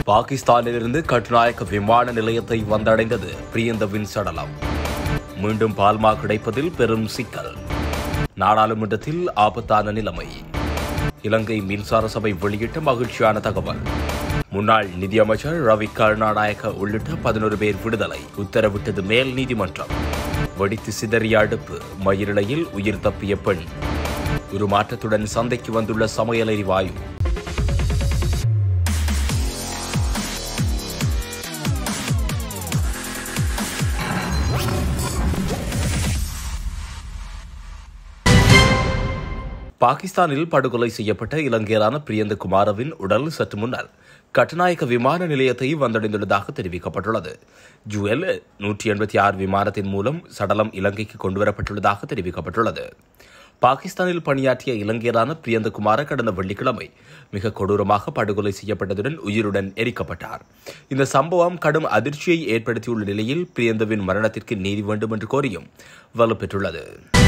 பாகிஸ்தானிலிருந்து கட்டுநாயக்க விமான நிலையத்தை வந்தடைந்தது பிரியந்தவின் சடலம் மீண்டும் பால்மா கிடைப்பதில் பெரும் சிக்கல் நாடாளுமன்றத்தில் ஆபத்தான நிலைமை இலங்கை மின்சார சபை வெளியிட்ட மகிழ்ச்சியான தகவல் முன்னாள் நிதியமைச்சர் ரவி கருணாநாயக்க உள்ளிட்ட பதினோரு பேர் விடுதலை உத்தரவிட்டது மேல் நீதிமன்றம் வெடித்து சிதறிய அடுப்பு மயிரிழையில் உயிர் தப்பிய பெண் உருமாற்றத்துடன் சந்தைக்கு வந்துள்ள சமையல் எரிவாயு பாகிஸ்தானில் படுகொலை செய்யப்பட்ட இலங்கையரான பிரியந்த குமாரவின் உடல் சற்று முன்னர் கட்டுநாயக்க விமான நிலையத்தை வந்தடைந்துள்ளதாக தெரிவிக்கப்பட்டுள்ளது ஜுவல் நூற்றி எண்பத்தி ஆறு விமானத்தின் மூலம் சடலம் இலங்கைக்கு கொண்டுவரப்பட்டுள்ளதாக தெரிவிக்கப்பட்டுள்ளது பாகிஸ்தானில் பணியாற்றிய இலங்கையரான பிரியந்தகுமார கடந்த வெள்ளிக்கிழமை மிக கொடூரமாக படுகொலை செய்யப்பட்டதுடன் உயிருடன் எரிக்கப்பட்டார் இந்த சம்பவம் கடும் அதிர்ச்சியை ஏற்படுத்தியுள்ள நிலையில் பிரியந்தவின் மரணத்திற்கு நீதி வேண்டும் என்று கோரியும் வலுப்பெற்றுள்ளது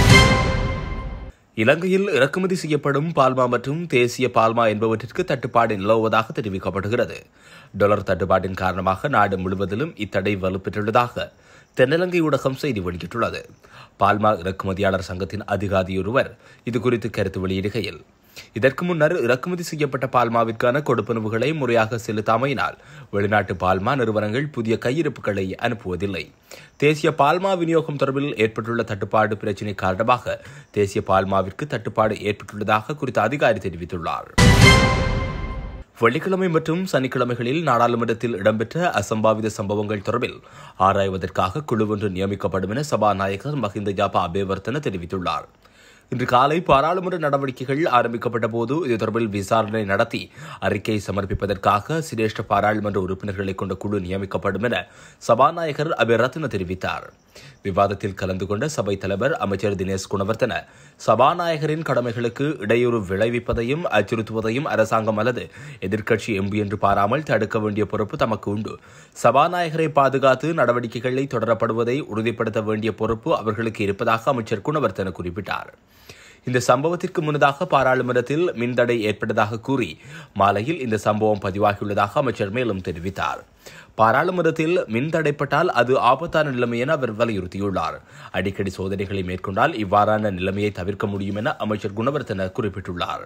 இலங்கையில் இறக்குமதி செய்யப்படும் பால்மா மற்றும் தேசிய பால்மா என்பவற்றிற்கு தட்டுப்பாடு நிலவுவதாக தெரிவிக்கப்படுகிறது டாலர் தட்டுப்பாட்டின் காரணமாக நாடு முழுவதிலும் இத்தடை வலுப்பெற்றுள்ளதாக தென்னிலங்கை ஊடகம் செய்தி வெளியிட்டுள்ளது பால்மா இறக்குமதியாளர் சங்கத்தின் அதிகாரியொருவர் இதுகுறித்து கருத்து வெளியிடுகையில் இதற்கு முன்னர் இறக்குமதி செய்யப்பட்ட பால்மாவிற்கான கொடுப்பனவுகளை முறையாக செலுத்தாமையினால் வெளிநாட்டு பால்மா நிறுவனங்கள் புதிய கையிருப்புகளை அனுப்புவதில்லை தேசிய பால்மா விநியோகம் தொடர்பில் ஏற்பட்டுள்ள தட்டுப்பாடு பிரச்சினை காரணமாக தேசிய பால்மாவிற்கு தட்டுப்பாடு ஏற்பட்டுள்ளதாக குறித்த அதிகாரி தெரிவித்துள்ளார் வெள்ளிக்கிழமை மற்றும் சனிக்கிழமைகளில் நாடாளுமன்றத்தில் இடம்பெற்ற அசம்பாவித சம்பவங்கள் தொடர்பில் ஆராய்வதற்காக குழு ஒன்று நியமிக்கப்படும் என சபாநாயகர் மஹிந்த ஜாபா அபேவர்த்தன தெரிவித்துள்ளார் இன்று காலை பாராளுமன்ற நடவடிக்கைகள் ஆரம்பிக்கப்பட்ட போது இது தொடர்பில் விசாரணை நடத்தி அறிக்கை சமர்ப்பிப்பதற்காக சிரேஷ்ட பாராளுமன்ற உறுப்பினர்களை கொண்ட குழு நியமிக்கப்படும் என சபாநாயகர் அபிரத்ன தெரிவித்தார் விவாதத்தில் கலந்து கொண்ட சபை தலைவர் அமைச்சர் தினேஷ் குணவர்த்தன சபாநாயகரின் கடமைகளுக்கு இடையூறு விளைவிப்பதையும் அச்சுறுத்துவதையும் அரசாங்கம் அல்லது எதிர்க்கட்சி எம்பி என்று பாராமல் தடுக்க வேண்டிய பொறுப்பு தமக்கு உண்டு சபாநாயகரை பாதுகாத்து நடவடிக்கைகளை தொடரப்படுவதை உறுதிப்படுத்த வேண்டிய பொறுப்பு அவர்களுக்கு இருப்பதாக அமைச்சர் குணவர்த்தன குறிப்பிட்டார் இந்த சம்பவத்திற்கு முன்னதாக பாராளுமன்றத்தில் மின்தடை ஏற்பட்டதாக கூறி மாலையில் இந்த சம்பவம் பதிவாகியுள்ளதாக அமைச்சர் மேலும் தெரிவித்தார் பாராளுமன்றத்தில் மின் தடைப்பட்டால் அது ஆபத்தான நிலைமை என அவர் வலியுறுத்தியுள்ளார் அடிக்கடி சோதனைகளை மேற்கொண்டால் இவ்வாறான நிலைமையை தவிர்க்க முடியும் என அமைச்சர் குணவர்த்தன குறிப்பிட்டுள்ளார்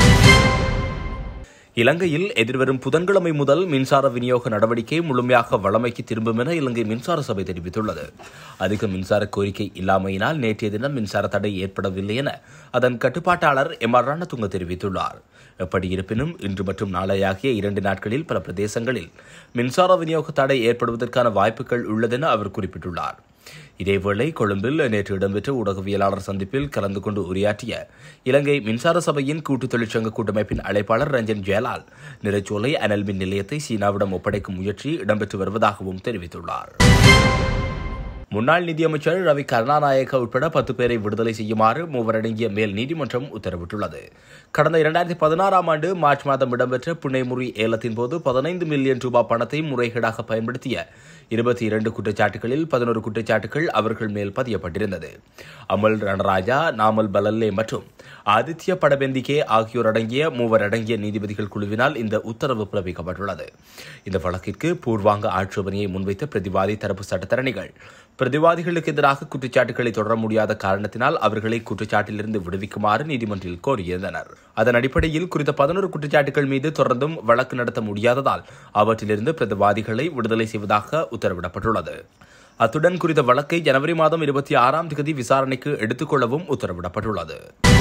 இலங்கையில் எதிர்வரும் புதன்கிழமை முதல் மின்சார விநியோக நடவடிக்கை முழுமையாக வளமைக்கு திரும்பும் என இலங்கை மின்சார சபை தெரிவித்துள்ளது அதிக மின்சார கோரிக்கை இல்லாமையினால் நேற்றைய தினம் மின்சார தடை ஏற்படவில்லை என அதன் கட்டுப்பாட்டாளர் எம் ஆர் ரணதுங்க தெரிவித்துள்ளார் எப்படி இருப்பினும் இன்று மற்றும் நாளை ஆகிய இரண்டு நாட்களில் பல பிரதேசங்களில் மின்சார விநியோக தடை ஏற்படுவதற்கான வாய்ப்புகள் உள்ளதென அவர் குறிப்பிட்டுள்ளார் இதேவேளை கொழும்பில் நேற்று இடம்பெற்ற ஊடகவியலாளர் சந்திப்பில் கலந்து கொண்டு உரையாற்றிய இலங்கை மின்சார சபையின் கூட்டு தொழிற்சங்க கூட்டமைப்பின் அழைப்பாளர் ரஞ்சன் ஜெயலால் நிறச்சோலை அனல் மின் நிலையத்தை சீனாவிடம் ஒப்படைக்கும் முயற்சி இடம்பெற்று வருவதாகவும் தெரிவித்துள்ளார் முன்னாள் நிதியமைச்சர் ரவி கருணாநாயக்க உட்பட பத்து பேரை விடுதலை செய்யுமாறு மூவரடங்கிய மேல் நீதிமன்றம் உத்தரவிட்டுள்ளது கடந்த இரண்டாயிரத்தி பதினாறாம் ஆண்டு மார்ச் மாதம் இடம்பெற்ற புனைமுறி ஏலத்தின் போது பதினைந்து மில்லியன் ரூபாய் பணத்தை முறைகேடாக பயன்படுத்திய இருபத்தி இரண்டு குற்றச்சாட்டுகளில் பதினோரு குற்றச்சாட்டுகள் அவர்கள் மேல் பதியப்பட்டிருந்தது அமல் ரணராஜா நாமல் பலல்லே மற்றும் ஆதித்ய படபெந்திகே ஆகியோர் அடங்கிய மூவர் அடங்கிய நீதிபதிகள் குழுவினால் இந்த உத்தரவு பிறப்பிக்கப்பட்டுள்ளது இந்த வழக்கிற்கு பூர்வாங்க ஆட்சேபனையை முன்வைத்த பிரதிவாதி தரப்பு சட்டத்தரணிகள் பிரதிவாதிகளுக்கு எதிராக குற்றச்சாட்டுகளை தொடர முடியாத காரணத்தினால் அவர்களை குற்றச்சாட்டிலிருந்து விடுவிக்குமாறு நீதிமன்றில் கோரியிருந்தனர் அதன் அடிப்படையில் குறித்த பதினோரு குற்றச்சாட்டுகள் மீது தொடர்ந்தும் வழக்கு நடத்த முடியாததால் அவற்றிலிருந்து பிரதிவாதிகளை விடுதலை செய்வதாக உத்தரவிடப்பட்டுள்ளது அத்துடன் குறித்த வழக்கை ஜனவரி மாதம் இருபத்தி ஆறாம் தேதி விசாரணைக்கு எடுத்துக்கொள்ளவும் உத்தரவிடப்பட்டுள்ளது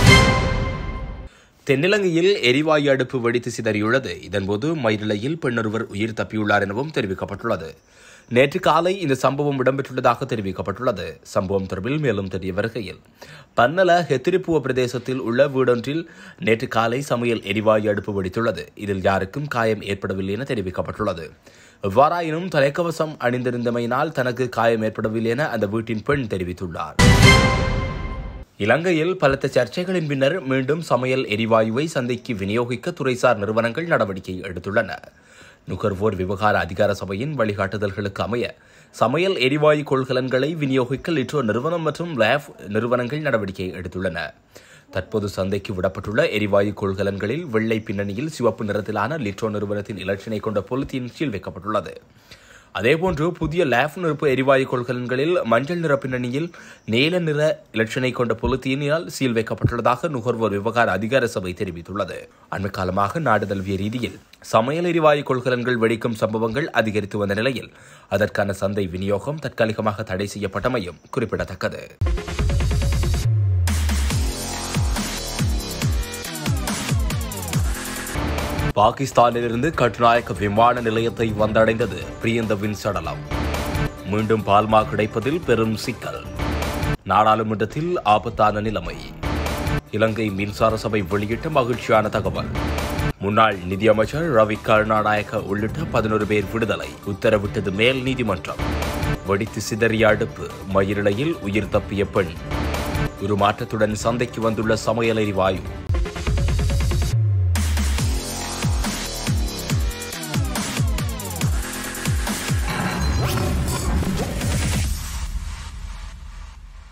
தென்னிலங்கையில் எரிவாயு அடுப்பு வெடித்து சிதறியுள்ளது இதன்போது மயிரிழையில் பெண்ணொருவர் உயிர் தப்பியுள்ளார் எனவும் தெரிவிக்கப்பட்டுள்ளது நேற்று காலை இந்த சம்பவம் இடம்பெற்றுள்ளதாக தெரிவிக்கப்பட்டுள்ளது சம்பவம் தொடர்பில் மேலும் தெரிய வருகையில் பன்னல ஹெத்திரிப்புவ பிரதேசத்தில் உள்ள வீடொன்றில் நேற்று காலை சமையல் எரிவாயு அடுப்பு வெடித்துள்ளது இதில் யாருக்கும் காயம் ஏற்படவில்லை என தெரிவிக்கப்பட்டுள்ளது எவ்வாறாயினும் தலைக்கவசம் அணிந்திருந்தமையினால் தனக்கு காயம் ஏற்படவில்லை என அந்த வீட்டின் பெண் தெரிவித்துள்ளார் இலங்கையில் பலத்த சர்ச்சைகளின் பின்னர் மீண்டும் சமையல் எரிவாயுவை சந்தைக்கு விநியோகிக்க துறைசார் நிறுவனங்கள் நடவடிக்கை எடுத்துள்ளன நுகர்வோர் விவகார அதிகார சபையின் வழிகாட்டுதல்களுக்கு அமைய சமையல் எரிவாயு கொள்கலன்களை விநியோகிக்க லிட்ரோ நிறுவனம் மற்றும் லேப் நிறுவனங்கள் நடவடிக்கை எடுத்துள்ளன தற்போது சந்தைக்கு விடப்பட்டுள்ள எரிவாயு கொள்கலன்களில் வெள்ளை பின்னணியில் சிவப்பு நிறத்திலான லிட்ரோ நிறுவனத்தின் இலச்சினை கொண்ட பொலித்தீன் சீல் வைக்கப்பட்டுள்ளது அதேபோன்று புதிய லேப் நெருப்பு எரிவாயு கொள்கலன்களில் மஞ்சள் நிற பின்னணியில் நீல நிற இலட்சணை கொண்ட பொலித்தீனினால் சீல் வைக்கப்பட்டுள்ளதாக நுகர்வோர் விவகார அதிகார சபை தெரிவித்துள்ளது அண்மை காலமாக நாடு தழுவிய ரீதியில் சமையல் எரிவாயு கொள்கலன்கள் வெடிக்கும் சம்பவங்கள் அதிகரித்து வந்த நிலையில் அதற்கான சந்தை விநியோகம் தற்காலிகமாக தடை செய்யப்பட்டமையும் குறிப்பிடத்தக்கது பாகிஸ்தானிலிருந்து கட்டுநாயக்க விமான நிலையத்தை வந்தடைந்தது பிரியந்தவின் சடலம் மீண்டும் பால்மா கிடைப்பதில் பெரும் சிக்கல் நாடாளுமன்றத்தில் ஆபத்தான நிலைமை இலங்கை மின்சார சபை வெளியிட்ட மகிழ்ச்சியான தகவல் முன்னாள் நிதியமைச்சர் ரவி கருணாநாயக்க உள்ளிட்ட பதினோரு பேர் விடுதலை உத்தரவிட்டது மேல் நீதிமன்றம் வெடித்து சிதறிய அடுப்பு மயிரிழையில் உயிர் தப்பிய பெண் உருமாற்றத்துடன் சந்தைக்கு வந்துள்ள சமையல் எரிவாயு